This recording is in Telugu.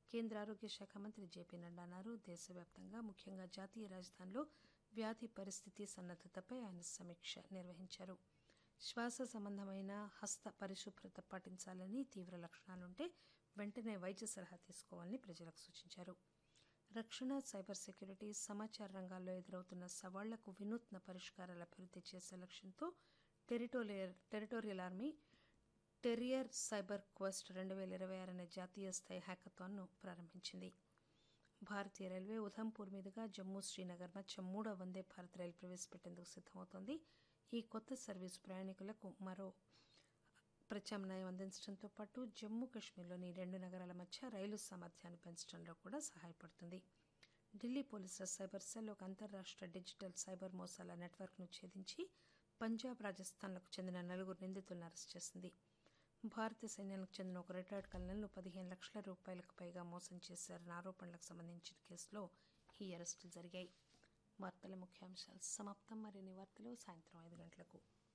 కేంద్ర ఆరోగ్య శాఖ మంత్రి జేపీ నడ్డా అన్నారు దేశవ్యాప్తంగా ముఖ్యంగా జాతీయ రాజధానిలో వ్యాధి పరిస్థితి సన్నద్దతపై ఆయన సమీక్ష నిర్వహించారు శ్వాస సంబంధమైన హస్త పరిశుభ్రత పాటించాలని తీవ్ర లక్షణాలుంటే వెంటనే వైద్య సలహా తీసుకోవాలని ప్రజలకు సూచించారు రక్షణ సైబర్ సెక్యూరిటీ సమాచార రంగాల్లో ఎదురవుతున్న సవాళ్లకు వినూత్న పరిష్కారాలు అభివృద్ది చేసే లక్ష్యంతో territorial Territorial Army Terrier Cyber Quest రెండు వేల ఇరవై ఆరు అనే జాతీయ స్థాయి హ్యాకథాన్ను ప్రారంభించింది భారతీయ రైల్వే ఉధంపూర్ మీదుగా జమ్మూ శ్రీనగర్ మధ్య మూడో వందే భారత్ రైలు ప్రవేశపెట్టేందుకు సిద్దమవుతోంది ఈ కొత్త సర్వీసు ప్రయాణికులకు మరో ప్రత్యామ్నాయం అందించడంతో పాటు జమ్మూ కాశ్మీర్లోని రెండు నగరాల మధ్య రైలు సామర్థ్యాన్ని పెంచడంలో కూడా సహాయపడుతుంది ఢిల్లీ పోలీసుల సైబర్ సెల్ ఒక అంతర్రాష్ట్ర డిజిటల్ సైబర్ మోసాల నెట్వర్క్ను ఛేదించి పంజాబ్ రాజస్థాన్లకు చెందిన నలుగురు నిందితులను అరెస్ట్ చేసింది భారతీయ సైన్యానికి చెందిన ఒక రిటైర్డ్ కల్నల్ను పదిహేను లక్షల రూపాయలకు పైగా మోసం చేశారన్న ఆరోపణలకు సంబంధించిన కేసులో ఈ అరెస్టులు జరిగాయి వార్తల ముఖ్యాంశాలు సమాప్తం మరిన్ని వార్తలు సాయంత్రం ఐదు గంటలకు